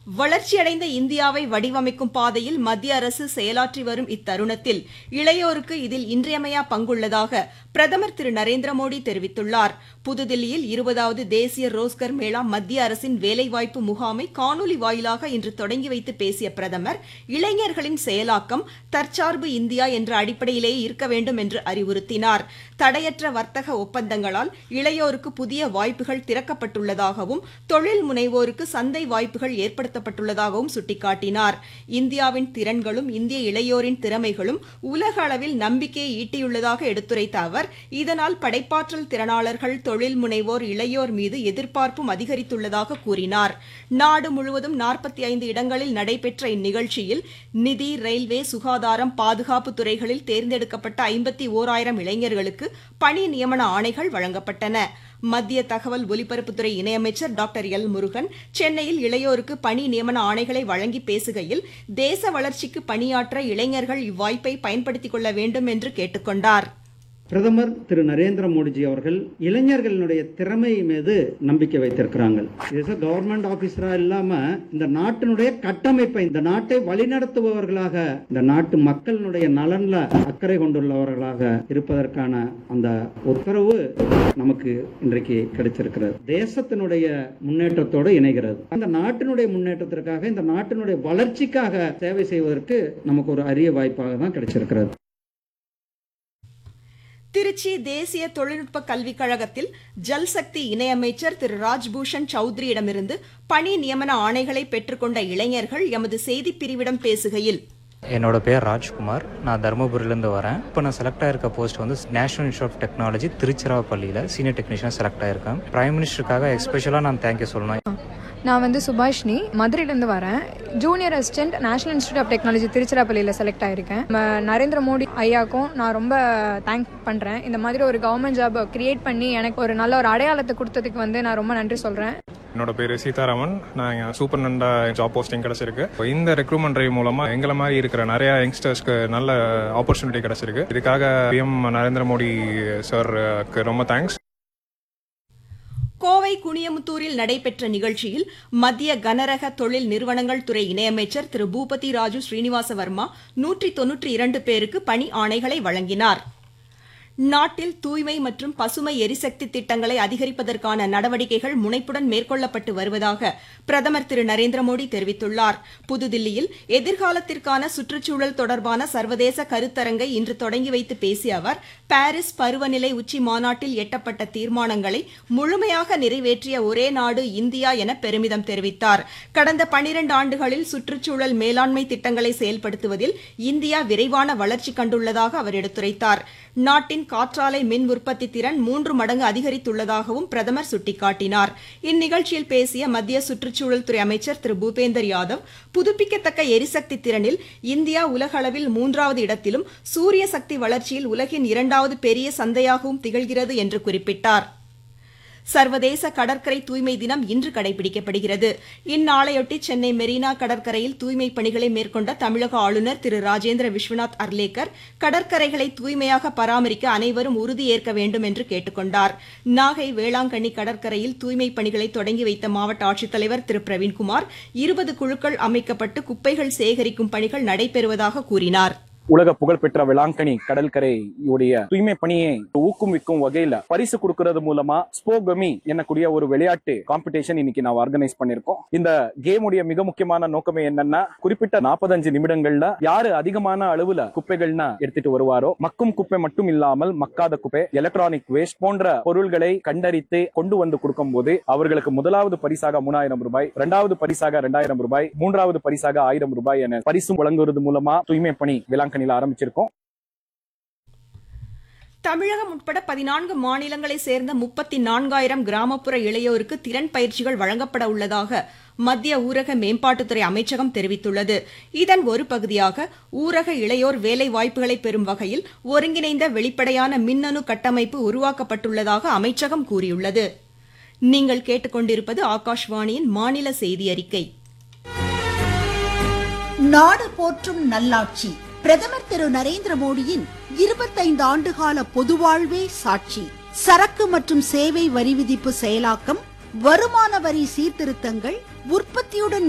வளர்ச்சியடைந்த இந்தியாவை வடிவமைக்கும் பாதையில் மத்திய அரசு செயலாற்றி வரும் இத்தருணத்தில் இளையோருக்கு இதில் இன்றியமையா பங்குள்ளதாக பிரதமர் திரு நரேந்திர மோடி தெரிவித்துள்ளார் புதுதில்லியில் இருபதாவது தேசிய ரோஸ்கர் மேளா மத்திய அரசின் வேலைவாய்ப்பு முகாமை காணொலி வாயிலாக இன்று தொடங்கி வைத்து பேசிய பிரதமர் இளைஞர்களின் செயலாக்கம் தற்சார்பு இந்தியா என்ற அடிப்படையிலேயே இருக்க வேண்டும் என்று அறிவுறுத்தினார் தடையற்ற வர்த்தக ஒப்பந்தங்களால் இளையோருக்கு புதிய வாய்ப்புகள் திறக்கப்பட்டுள்ளதாகவும் தொழில் முனைவோருக்கு சந்தை வாய்ப்புகள் ஏற்படுத்தப்பட்டுள்ளதாகவும் சுட்டிக்காட்டினார் இந்தியாவின் திறன்களும் இந்திய இளையோரின் திறமைகளும் உலக அளவில் நம்பிக்கையை ஈட்டியுள்ளதாக எடுத்துரைத்த அவர் இதனால் படைப்பாற்றல் திறனாளர்கள் தொழில் முனைவோர் இளையோர் மீது எதிர்பார்ப்பும் அதிகரித்துள்ளதாக கூறினார் நாடு முழுவதும் நாற்பத்தி ஐந்து இடங்களில் நடைபெற்ற இந்நிகழ்ச்சியில் நிதி ரயில்வே சுகாதாரம் பாதுகாப்பு துறைகளில் தேர்ந்தெடுக்கப்பட்ட ஐம்பத்தி ஓராயிரம் இளைஞர்களுக்கு பணி நியமன ஆணைகள் வழங்கப்பட்டன மத்திய தகவல் ஒலிபரப்புத்துறை இணையமைச்சர் டாக்டர் எல் முருகன் சென்னையில் இளையோருக்கு பணி நியமன ஆணைகளை வழங்கி பேசுகையில் தேச வளர்ச்சிக்கு பணியாற்ற இளைஞர்கள் இவ்வாய்ப்பை பயன்படுத்திக் கொள்ள வேண்டும் என்று கேட்டுக்கொண்டார் பிரதமர் திரு நரேந்திர மோடிஜி அவர்கள் இளைஞர்களுடைய திறமை மீது நம்பிக்கை வைத்திருக்கிறாங்க இது கவர்மெண்ட் ஆபீசரா இல்லாம இந்த நாட்டினுடைய கட்டமைப்பை இந்த நாட்டை வழிநடத்துபவர்களாக இந்த நாட்டு மக்களினுடைய நலன்ல அக்கறை கொண்டுள்ளவர்களாக இருப்பதற்கான அந்த உத்தரவு நமக்கு இன்றைக்கு கிடைச்சிருக்கிறது தேசத்தினுடைய முன்னேற்றத்தோடு இணைகிறது அந்த நாட்டினுடைய முன்னேற்றத்திற்காக இந்த நாட்டினுடைய வளர்ச்சிக்காக சேவை செய்வதற்கு நமக்கு ஒரு அரிய வாய்ப்பாக தான் கிடைச்சிருக்கிறது திருச்சி தேசிய தொழில்நுட்ப கல்விக் கழகத்தில் ஜல்சக்தி இணையமைச்சர் திரு ராஜ்பூஷன் சௌத்ரியிடமிருந்து பணி நியமன ஆணைகளை பெற்றுக்கொண்ட இளைஞர்கள் எமது செய்திப் பிரிவிடம் பேசுகையில் என்னோட பேர் ராஜ்குமார் நான் தருமபுரியிலேருந்து வரேன் இப்போ நான் செலக்ட் ஆயிருக்க போஸ்ட் வந்து நேஷனல் இன்ஸ்டியூட் ஆஃப் டெக்னாலஜி திருச்சிராப்பள்ளியில் சீனியர் டெக்னீஷியன் செலக்ட் ஆயிருக்கேன் பிரைம் மினிஸ்டருக்காக எஸ்பெஷலாக நான் தேங்க்யூ சொல்லணும் நான் வந்து சுபாஷினி மதுரையிலேருந்து வரேன் junior assistant national institute of technology திருச்சிராப்பள்ளியில் செலக்ட் ஆயிருக்கேன் நம்ம நரேந்திர மோடி ஐயாக்கும் நான் ரொம்ப தேங்க் பண்ணுறேன் இந்த மாதிரி ஒரு கவர்மெண்ட் ஜாப் கிரியேட் பண்ணி எனக்கு ஒரு நல்ல ஒரு அடையாளத்தை கொடுத்ததுக்கு வந்து நான் ரொம்ப நன்றி சொல்கிறேன் என்னோட பேர் சீதாராமன் நான் இங்கே சூப்பர் நண்டா ஜாப் போஸ்டிங் கிடைச்சிருக்கு இப்போ இந்த ரெக்ரூட்மெண்ட் ட்ரைவ் மூலமா எங்களை மாதிரி இருக்கிற நிறைய யங்ஸ்டர்ஸ்க்கு நல்ல ஆப்பர்ச்சுனிட்டி கிடைச்சிருக்கு இதுக்காக பிஎம் நரேந்திர மோடி சாருக்கு ரொம்ப தேங்க்ஸ் கோவை குனியமுத்தூரில் நடைபெற்ற நிகழ்ச்சியில் மத்திய கனரக தொழில் நிறுவனங்கள் துறை இணையமைச்சர் திரு பூபதி ராஜு ஸ்ரீனிவாச வர்மா நூற்றி தொன்னூற்றி இரண்டு பேருக்கு பணி ஆணைகளை வழங்கினார் நாட்டில் தூய்மை மற்றும் பசுமை எரிசக்தி திட்டங்களை அதிகரிப்பதற்கான நடவடிக்கைகள் முனைப்புடன் மேற்கொள்ளப்பட்டு வருவதாக பிரதமர் திரு நரேந்திர மோடி தெரிவித்துள்ளார் புதுதில்லியில் எதிர்காலத்திற்கான சுற்றுச்சூழல் தொடர்பான சர்வதேச கருத்தரங்கை இன்று தொடங்கி வைத்து பேசிய அவர் பாரிஸ் பருவநிலை உச்சி மாநாட்டில் எட்டப்பட்ட தீர்மானங்களை முழுமையாக நிறைவேற்றிய ஒரே நாடு இந்தியா என பெருமிதம் தெரிவித்தார் கடந்த பனிரண்டு ஆண்டுகளில் சுற்றுச்சூழல் மேலாண்மை திட்டங்களை செயல்படுத்துவதில் இந்தியா விரைவான வளர்ச்சி கண்டுள்ளதாக அவர் எடுத்துரைத்தார் நாட்டின் காற்றாலை மின் உற்பத்தி திறன் மூன்று மடங்கு அதிகரித்துள்ளதாகவும் பிரதமர் சுட்டிக்காட்டினார் இந்நிகழ்ச்சியில் பேசிய மத்திய சுற்றுச்சூழல் துறை அமைச்சர் திரு பூபேந்தர் யாதவ் புதுப்பிக்கத்தக்க எரிசக்தி திறனில் இந்தியா உலகளவில் மூன்றாவது இடத்திலும் சூரிய சக்தி வளர்ச்சியில் உலகின் இரண்டாவது பெரிய சந்தையாகவும் திகழ்கிறது என்று குறிப்பிட்டார் சர்வதேச கடற்கரை தூய்மை தினம் இன்று கடைபிடிக்கப்படுகிறது இந்நாளையொட்டி சென்னை மெரினா கடற்கரையில் தூய்மை பணிகளை மேற்கொண்ட தமிழக ஆளுநர் திரு ராஜேந்திர விஸ்வநாத் அர்லேக்கர் கடற்கரைகளை தூய்மையாக பராமரிக்க அனைவரும் உறுதியேற்க வேண்டும் என்று கேட்டுக்கொண்டார் நாகை வேளாங்கண்ணி கடற்கரையில் தூய்மை பணிகளை தொடங்கி வைத்த மாவட்ட ஆட்சித்தலைவர் திரு பிரவீன்குமார் இருபது குழுக்கள் அமைக்கப்பட்டு குப்பைகள் சேகரிக்கும் பணிகள் நடைபெறுவதாக கூறினார் உலக புகழ்பெற்ற வேளாங்கண்ணி கடற்கரையுடைய தூய்மை பணியை ஊக்குவிக்கும் வகையில பரிசு கொடுக்கறது மூலமா ஸ்போகமி என்னக்கூடிய ஒரு விளையாட்டு காம்படிஷன் இன்னைக்கு நான் ஆர்கனைஸ் பண்ணிருக்கோம் இந்த கேமுடைய மிக முக்கியமான நோக்கமே என்னன்னா குறிப்பிட்ட நாற்பத்தஞ்சு நிமிடங்கள்ல யாரு அதிகமான அளவுல குப்பைகள்னா எடுத்துட்டு வருவாரோ மக்கும் குப்பை மட்டும் இல்லாமல் மக்காத குப்பை எலக்ட்ரானிக் வேஸ்ட் போன்ற பொருள்களை கண்டறித்து கொண்டு வந்து கொடுக்கும் போது அவர்களுக்கு முதலாவது பரிசாக மூணாயிரம் ரூபாய் இரண்டாவது பரிசாக இரண்டாயிரம் ரூபாய் மூன்றாவது பரிசாக ஆயிரம் ரூபாய் என பரிசு வழங்குவது மூலமா தூய்மை பணி வேளாங்கண்ணில ஆரம்பிச்சிருக்கோம் தமிழகம் உட்பட பதினான்கு மாநிலங்களை சேர்ந்த முப்பத்தி நான்காயிரம் கிராமப்புற இளையோருக்கு திறன் பயிற்சிகள் வழங்கப்பட உள்ளதாக மத்திய ஊரக மேம்பாட்டுத்துறை அமைச்சகம் தெரிவித்துள்ளது இதன் ஒரு பகுதியாக ஊரக இளையோர் வேலை வாய்ப்புகளை பெறும் வகையில் ஒருங்கிணைந்த வெளிப்படையான மின்னணு கட்டமைப்பு உருவாக்கப்பட்டுள்ளதாக அமைச்சகம் கூறியுள்ளது நீங்கள் கேட்டுக்கொண்டிருப்பது ஆகாஷ்வாணியின் மாநில செய்தி அறிக்கை நாடு போற்றும் நல்லாட்சி பிரதமர் திரு நரேந்திர மோடியின் இருபத்தைந்து ஆண்டுகால பொதுவாழ்வே சாட்சி சரக்கு மற்றும் சேவை வரி விதிப்பு செயலாக்கம் வருமான வரி சீர்திருத்தங்கள் உற்பத்தியுடன்